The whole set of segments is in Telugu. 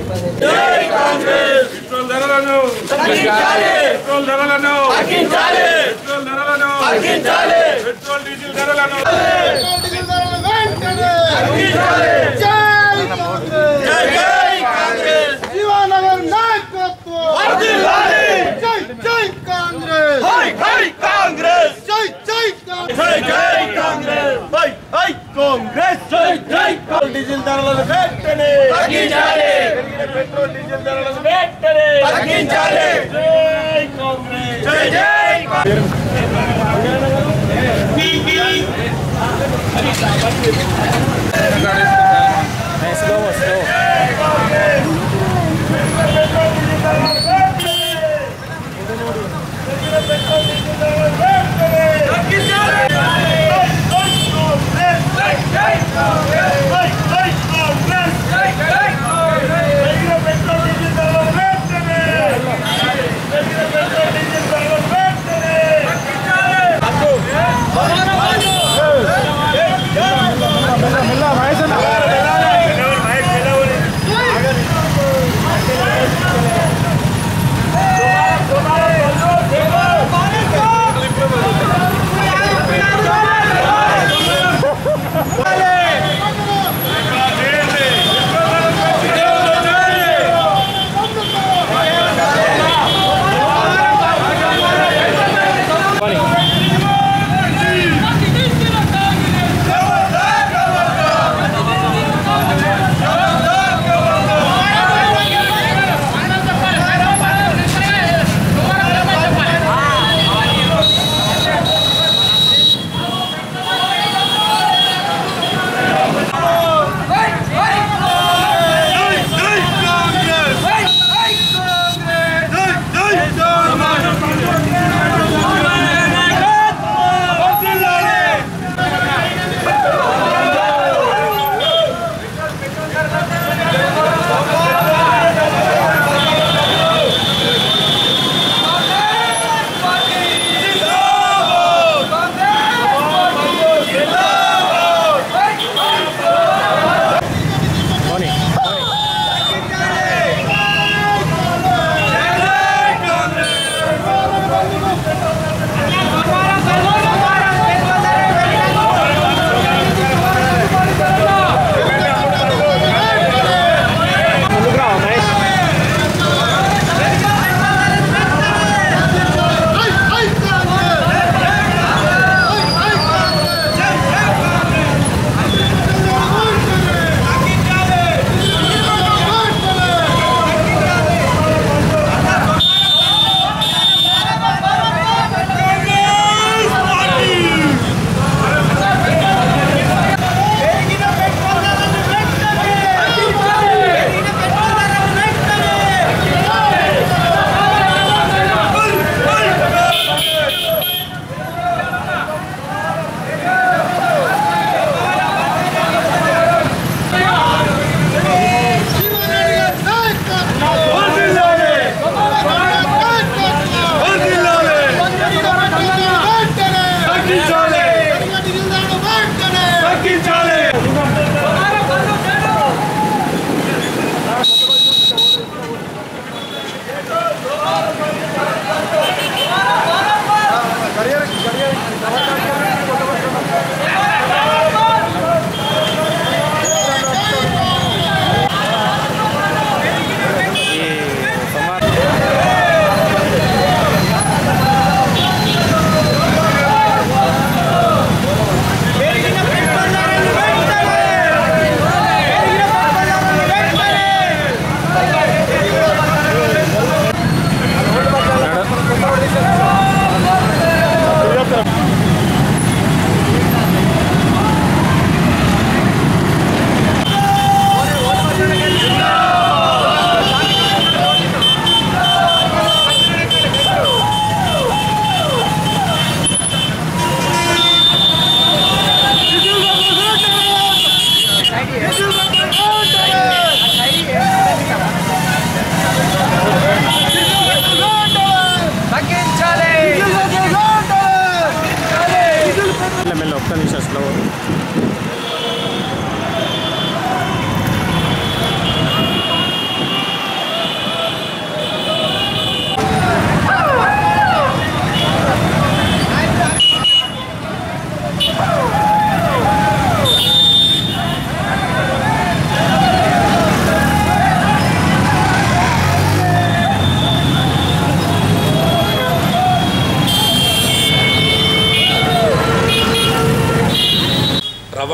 పెట్రోల్ ధరలను పెట్రోల్ ధరలను పెట్రోల్ ధరలను పెట్రోల్ డీజిల్ ధరలను శివానగర్ నాయకత్వం జై జై కాంగ్రెస్ జై జై కాంగ్రెస్ డీజిల్ ధరలను వెంటనే పెరిగిన పెట్రోల్ డీజిల్ ధరలను వెంటనే జై కాంగ్రెస్ జై జై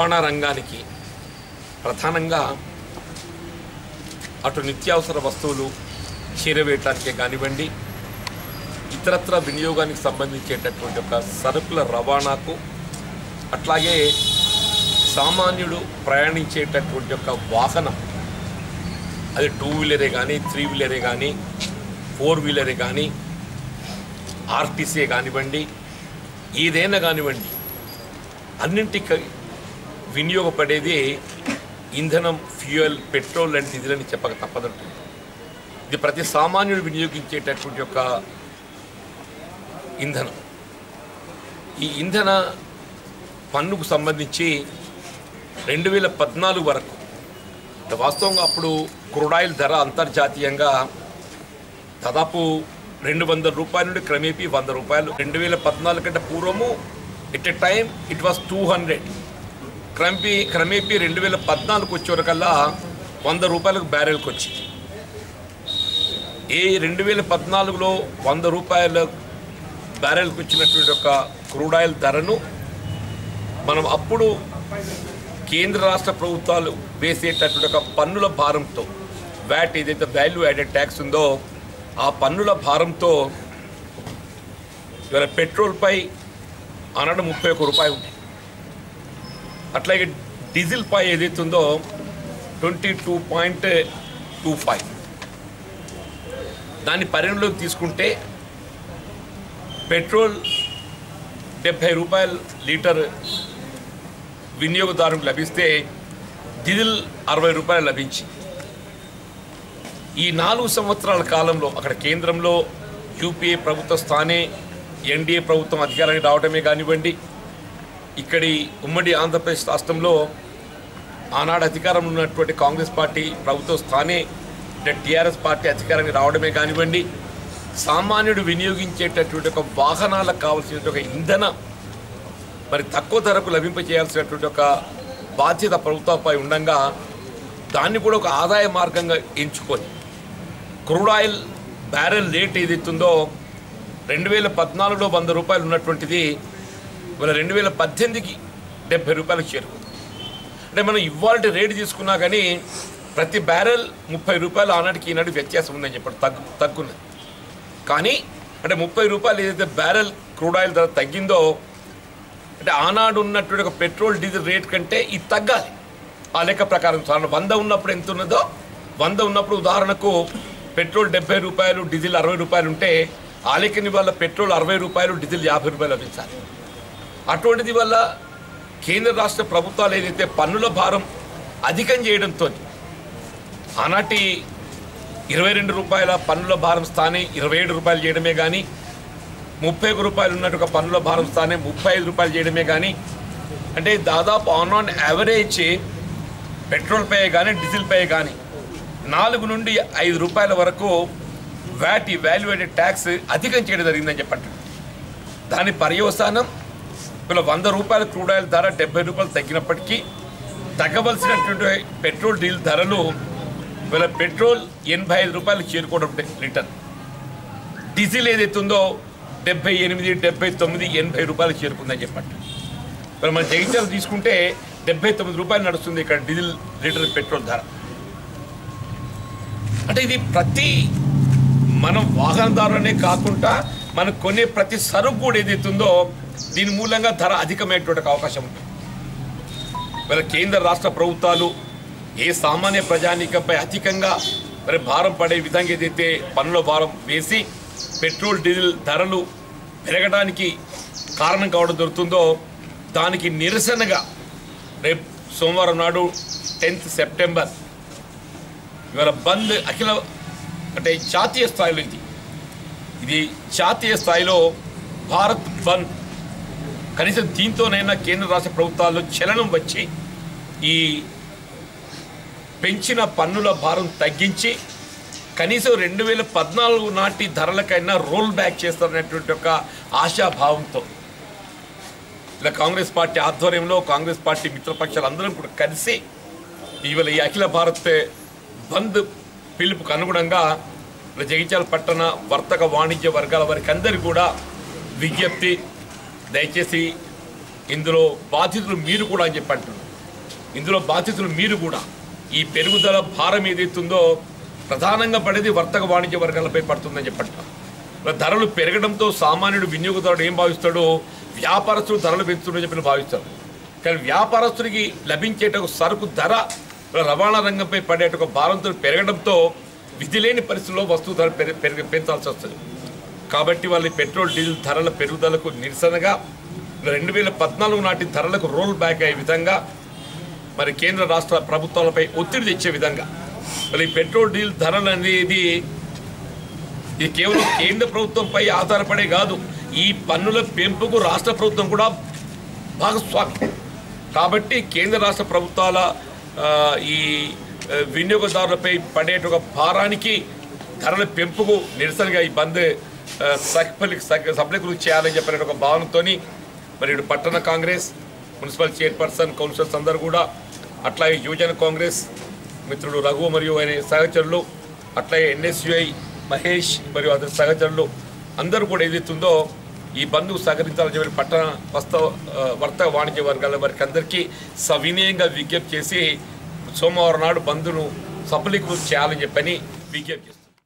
రవాణా రంగానికి ప్రధానంగా అటు నిత్యావసర వస్తువులు చేరవేయటానికే కానివ్వండి ఇతరత్ర వినియోగానికి సంబంధించేటటువంటి ఒక సరుకుల రవాణాకు అట్లాగే సామాన్యుడు ప్రయాణించేటటువంటి ఒక వాహనం అది టూ వీలరే కానీ త్రీ వీలరే కానీ ఫోర్ వీలరే కానీ ఆర్టీసీ కానివ్వండి ఏదైనా కానివ్వండి అన్నింటికి వినియోగపడేది ఇంధనం ఫ్యూయల్ పెట్రోల్ అండ్ డీజిల్ అని చెప్పక తప్పదంటుంది ఇది ప్రతి సామాన్యుడు వినియోగించేటటువంటి ఒక ఇంధనం ఈ ఇంధన పన్నుకు సంబంధించి రెండు వేల పద్నాలుగు వరకు అంటే వాస్తవంగా అప్పుడు క్రూడాయిల్ ధర అంతర్జాతీయంగా దాదాపు రెండు వందల రూపాయల నుండి క్రమేపీ వంద రూపాయలు రెండు వేల పద్నాలుగు కంటే పూర్వము at a time it was two hundred క్రమేపీ క్రమేపీ రెండు వేల పద్నాలుగు వచ్చేవరకల్లా వంద రూపాయలకు బ్యారెల్కి వచ్చింది ఏ రెండు వేల పద్నాలుగులో వంద రూపాయల బ్యారెల్కి వచ్చినటువంటి ఒక క్రూడాయిల్ ధరను మనం అప్పుడు కేంద్ర రాష్ట్ర ప్రభుత్వాలు వేసేటటువంటి ఒక పన్నుల భారంతో వ్యాట్ ఏదైతే వాల్యూ యాడెడ్ ట్యాక్స్ ఉందో ఆ పన్నుల భారంతో ఇవాళ పెట్రోల్పై ఆనాడు ముప్పై ఒక్క రూపాయి ఉంది అట్లాగే డీజిల్ పై ఏదైతే ఉందో twenty two point two five దాన్ని పరిగణలోకి తీసుకుంటే పెట్రోల్ డెబ్భై రూపాయలు లీటర్ వినియోగదారునికి లభిస్తే డీజిల్ అరవై రూపాయలు లభించింది ఈ నాలుగు సంవత్సరాల కాలంలో అక్కడ కేంద్రంలో యూపీఏ ప్రభుత్వ స్థానే ఎన్డీఏ ప్రభుత్వం అధికారానికి రావడమే కానివ్వండి ఇక్కడి ఉమ్మడి ఆంధ్రప్రదేశ్ రాష్ట్రంలో ఆనాడు అధికారంలో ఉన్నటువంటి కాంగ్రెస్ పార్టీ ప్రభుత్వ స్థానే అంటే టీఆర్ఎస్ పార్టీ అధికారానికి రావడమే కానివ్వండి సామాన్యుడు వినియోగించేటటువంటి ఒక వాహనాలకు కావాల్సినటువంటి ఒక ఇంధన మరి తక్కువ ధరకు లభింపజేయాల్సినటువంటి ఒక బాధ్యత ప్రభుత్వంపై ఉండగా దాన్ని కూడా ఒక ఆదాయ మార్గంగా ఎంచుకొని క్రూడ్ ఆయిల్ బ్యారెల్ రేట్ ఏదైతుందో రెండు వేల పద్నాలుగులో వంద రూపాయలు ఉన్నటువంటిది ఇవాళ రెండు వేల పద్దెనిమిదికి డెబ్బై రూపాయలకు చేరుకుంది అంటే మనం ఇవాళ రేటు తీసుకున్నా కానీ ప్రతి బ్యారెల్ ముప్పై రూపాయలు ఆనాటికి ఈనాడు వ్యత్యాసం ఉందని చెప్పాడు తగ్గు తగ్గున్నది కానీ అంటే ముప్పై రూపాయలు ఏదైతే బ్యారెల్ క్రూడ్ ఆయిల్ ధర తగ్గిందో అంటే ఆనాడు ఉన్నటువంటి ఒక పెట్రోల్ డీజిల్ రేట్ కంటే ఇది తగ్గాలి ఆ లెక్క ప్రకారం సాధారణ వంద ఉన్నప్పుడు ఎంత ఉన్నదో వంద ఉన్నప్పుడు ఉదాహరణకు పెట్రోల్ డెబ్బై రూపాయలు డీజిల్ అరవై రూపాయలు ఉంటే ఆ లెక్కని వల్ల పెట్రోల్ అరవై రూపాయలు డీజిల్ యాభై రూపాయలు లభించాలి అటువంటిది వల్ల కేంద్ర రాష్ట్ర ప్రభుత్వాలు ఏదైతే పన్నుల భారం అధికం చేయడంతో ఆనాటి ఇరవై రెండు రూపాయల పన్నుల భారం స్థానే ఇరవై ఏడు రూపాయలు చేయడమే కానీ ముప్పై ఒక రూపాయలు ఉన్నట్టు ఒక పన్నుల భారం స్థానే ముప్పై ఐదు రూపాయలు చేయడమే కానీ అంటే దాదాపు ఆన్ ఆన్ యావరేజ్ పెట్రోల్ పే కానీ డీజిల్ పే కానీ నాలుగు నుండి ఐదు రూపాయల వరకు వ్యాట్ ఈ వాల్యుయేటెడ్ ట్యాక్స్ అధికం చేయడం జరిగిందని చెప్పండి దాని పర్యవసానం ఇలా వంద రూపాయల క్రూడ్ ఆయిల్ ధర డెబ్బై రూపాయలు తగ్గినప్పటికీ తగ్గవలసినటువంటి పెట్రోల్ డీజిల్ ధరలు వీళ్ళ పెట్రోల్ ఎనభై ఐదు రూపాయలకు చేరుకోవడం లీటర్ డీజిల్ ఏదైతే ఉందో డెబ్బై ఎనిమిది డెబ్బై తొమ్మిది ఎనభై రూపాయలకు చేరుకుందని చెప్పండి మరి మన జగిత్యాల తీసుకుంటే డెబ్బై తొమ్మిది రూపాయలు నడుస్తుంది ఇక్కడ డీజిల్ లీటర్ పెట్రోల్ ధర అంటే ఇది ప్రతి మనం వాహనదారులనే కాకుండా మనం కొనే ప్రతి సరుకు కూడా ఏదైతే ఉందో దీని మూలంగా ధర అధికమైనటువంటి ఒక అవకాశం ఉంటుంది మరి కేంద్ర రాష్ట్ర ప్రభుత్వాలు ఏ సామాన్య ప్రజానీకంపై అధికంగా మరి భారం పడే విధంగా ఏదైతే పన్నుల భారం వేసి పెట్రోల్ డీజిల్ ధరలు పెరగడానికి కారణం కావడం జరుగుతుందో దానికి నిరసనగా రేపు సోమవారం నాడు టెన్త్ సెప్టెంబర్ ఇవాళ బంద్ అఖిల అంటే జాతీయ స్థాయిలో ఇది ఇది జాతీయ స్థాయిలో భారత్ బంద్ కనీసం దీంతోనైనా కేంద్ర రాష్ట్ర ప్రభుత్వాల్లో చలనం వచ్చి ఈ పెంచిన పన్నుల భారం తగ్గించి కనీసం రెండు వేల పద్నాలుగు నాటి ధరలకైనా రోల్ బ్యాక్ చేస్తారనేటువంటి ఒక ఆశాభావంతో ఇలా కాంగ్రెస్ పార్టీ ఆధ్వర్యంలో కాంగ్రెస్ పార్టీ మిత్రపక్షాలు అందరం కూడా కలిసి ఇవాళ ఈ అఖిల భారత్ బంద్ పిలుపుకు అనుగుణంగా ఇలా జగిత్యాల పట్టణ వర్తక వాణిజ్య వర్గాల వారికి అందరికీ కూడా విజ్ఞప్తి దయచేసి ఇందులో బాధితులు మీరు కూడా అని చెప్పి అంటున్నారు ఇందులో బాధితులు మీరు కూడా ఈ పెరుగుదల భారం ఏదైతుందో ప్రధానంగా పడేది వర్తక వాణిజ్య వర్గాలపై పడుతుందని చెప్పంట మరి ధరలు పెరగడంతో సామాన్యుడు వినియోగదారుడు ఏం భావిస్తాడో వ్యాపారస్తులు ధరలు పెంచుతుండని చెప్పి భావిస్తారు కానీ వ్యాపారస్తుడికి లభించేట ఒక సరుకు ధర రవాణా రంగంపై పడేట ఒక భారంతో పెరగడంతో విధి లేని పరిస్థితుల్లో వస్తువు ధర పెరి- పెరిగి పెంచాల్సి వస్తుంది కాబట్టి వాళ్ళ పెట్రోల్ డీజిల్ ధరల పెరుగుదలకు నిరసనగా రెండు వేల పద్నాలుగు నాటి ధరలకు రోల్ బ్యాక్ అయ్యే విధంగా మరి కేంద్ర రాష్ట్ర ప్రభుత్వాలపై ఒత్తిడి తెచ్చే విధంగా మరి ఈ పెట్రోల్ డీజిల్ ధరలు అనేది ఇది కేవలం కేంద్ర ప్రభుత్వంపై ఆధారపడే కాదు ఈ పన్నుల పెంపుకు రాష్ట్ర ప్రభుత్వం కూడా భాగస్వామి కాబట్టి కేంద్ర రాష్ట్ర ప్రభుత్వాల ఆ, ఈ ఆ, వినియోగదారులపై పడేట ఒక భారానికి ధరల పెంపుకు నిరసనగా ఈ బంద్ ఆ, సఫలి సఫలీకృతి చేయాలని చెప్పిన ఒక భావనతో మరి ఇటు పట్టణ కాంగ్రెస్ మున్సిపల్ చైర్పర్సన్ కౌన్సిలర్స్ అందరూ కూడా అట్లాగే యువజన కాంగ్రెస్ మిత్రుడు రఘు మరియు ఆయన సహచరులు అట్లాగే ఎన్ఎస్యుఐ మహేష్ మరియు అతని సహచరులు అందరూ కూడా ఏదైతుందో ఈ బంధువు సహకరించాలని చెప్పి పట్టణ వస్త ఆ, వర్తక వాణిజ్య వర్గాల వారికి అందరికీ సవినయంగా విజ్ఞప్తి చేసి సోమవారం నాడు బంధును సఫలీకృతి చేయాలని చెప్పని విజ్ఞప్తి చేస్తారు